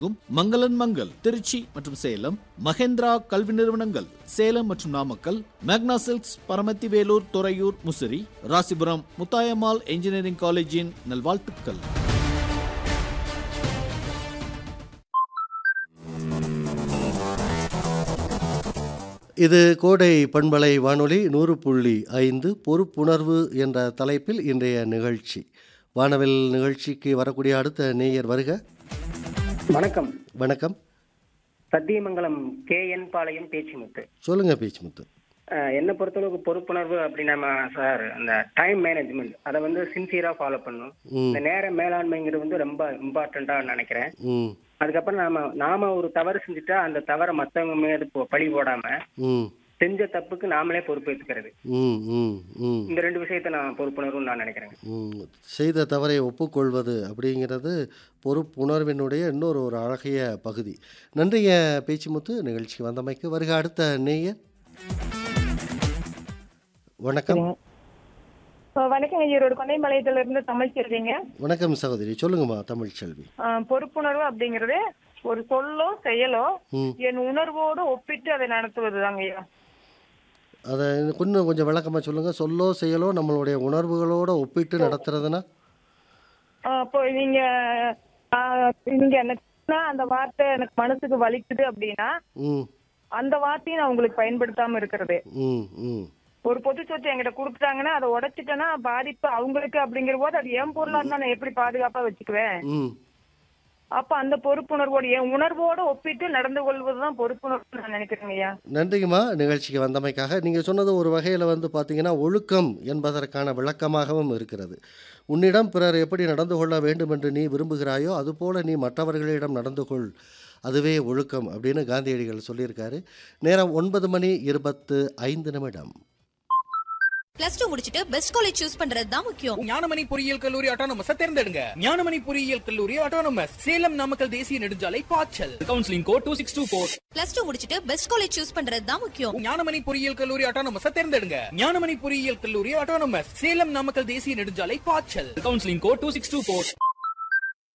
மங்களன் மங்கல் திருச்சி மற்றும் சேலம் மகேந்திரா கல்வி நிறுவனங்கள் சேலம் மற்றும் நாமக்கல் மேக்னா சில்க்ஸ் பரமத்தி வேலூர் துறையூர் முசிறி ராசிபுரம் முத்தாயம்மாள் என்ஜினியரிங் காலேஜின் நல்வாழ்த்துக்கள் இது கோடை பண்பலை வானொலி நூறு புள்ளி ஐந்து பொறுப்புணர்வு என்ற தலைப்பில் இன்றைய நிகழ்ச்சி வானவில் நிகழ்ச்சிக்கு வரக்கூடிய அடுத்த நேயர் வருக வணக்கம் வணக்கம் சத்தியமங்கலம் கே என் பாளையம் பேச்சிமுத்து சொல்லுங்க பேச்சுமுத்து அஹ், என்னை பொறுத்தளவுக்கு பொறுப்புணர்வு அப்படின்னா சார் அந்த டைம் மேனேஜ்மெண்ட் அதை வந்து சின்சியரா ஃபாலோ பண்ணணும் ம் இந்த நேர மேலாண்மைங்கிறது வந்து ரொம்ப இம்பார்ட்டண்டா நினைக்கிறேன் ம் அதுக்கப்புறம் நாம நாம ஒரு தவறு செஞ்சுட்டா அந்த தவறை மத்தவங்க மீது போ- பழி போடாம ம் செஞ்ச தப்புக்கு நாமளே பொறுப்பேற்றுக்கிறது ம் ம் ம் இந்த ரெண்டு விஷயத்த நான் பொறுப்புணர்வுன்னு நான் நினைக்கிறேன் ம். செய்த தவறை ஒப்புக்கொள்வது அப்படிங்கிறது பொறுப்புணர்வினுடைய இன்னொரு ஒரு அழகிய பகுதி நன்றிங்க பேச்சுமுத்து நிகழ்ச்சிக்கு வந்தமைக்கு வருக அடுத்த நேயர் வணக்கம் ஆ, வணக்கம் ஈரோடு கொண்டைமலையத்துல இருந்து தமிழ் செல்விங்க வணக்கம் சகோதரி சொல்லுங்கம்மா தமிழ் செல்வி ஆ, பொறுப்புணர்வு அப்படிங்கறது ஒரு சொல்லோ செயலோ ம் என் உணர்வோடு ஒப்பிட்டு அதை நடத்துவதுதாங்க ஐயா அதை இன்னும் கொஞ்சம் விளக்கமாக சொல்லுங்கள் சொல்லோ செயலோ நம்மளுடைய உணர்வுகளோட ஒப்பிட்டு நடத்துறதுன்னா ஆ, இப்போ நீங்க ஆ, நீங்க எனக்கு சொன்னா அந்த வார்த்தை எனக்கு மனசுக்கு வலிக்குது அப்படின்னா ம் அந்த வார்த்தையை நான் உங்களுக்கு பயன்படுத்தாம இருக்கிறது ம் ம் ஒரு பொது சொத்து என்கிட்ட கொடுத்துட்டாங்கன்னா அதை உடைச்சிட்டேன்னா பாதிப்பு அவங்களுக்கு அப்படிங்கிற போது அது என் பொருளா இருந்தா நான் எப்படி பாதுகாப்பா வச்சுக்குவேன் ம் அப்ப அந்த பொறுப்புணர்வோடு என் உணர்வோட ஒப்பிட்டு நடந்து கொள்வதுதான் பொறுப்புணர்வு நான் நினைக்கிறேங்க ஐயா நன்றிங்கம்மா நிகழ்ச்சிக்கு வந்தமைக்காக நீங்கள் சொன்னது ஒரு வகையில் வந்து பார்த்தீங்கன்னா ஒழுக்கம் என்பதற்கான விளக்கமாகவும் இருக்கிறது உன்னிடம் பிறர் எப்படி நடந்து கொள்ள வேண்டும் என்று நீ விரும்புகிறாயோ அதுபோல நீ மற்றவர்களிடம் நடந்து கொள் அதுவே ஒழுக்கம் அப்படின்னு காந்தியடிகள் சொல்லியிருக்காரு நேரம் ஒன்பது மணி இருபத்து ஐந்து நிமிடம் பிளஸ் டூ முடிச்சிட்டு பெஸ்ட் காலேஜ் சூஸ் பண்றது தான் முக்கியம் ஞானமணி பொறியியல் கல்லூரி ஆட்டோனமஸ் தேர்ந்தெடுங்க ஞானமணி பொறியியல் கல்லூரி ஆட்டோனமஸ் சேலம் நாமக்கல் தேசிய நெடுஞ்சாலை பாய்ச்சல் counselling code two six two four plus two முடிச்சிட்டு பெஸ்ட் காலேஜ் சூஸ் பண்றது தான் முக்கியம் ஞானமணி பொறியியல் கல்லூரி ஆட்டோனமஸ் தேர்ந்தெடுங்க ஞானமணி பொறியியல் கல்லூரி ஆட்டோனமஸ் சேலம் நாமக்கல் தேசிய நெடுஞ்சாலை பாய்ச்சல் counselling code two six two four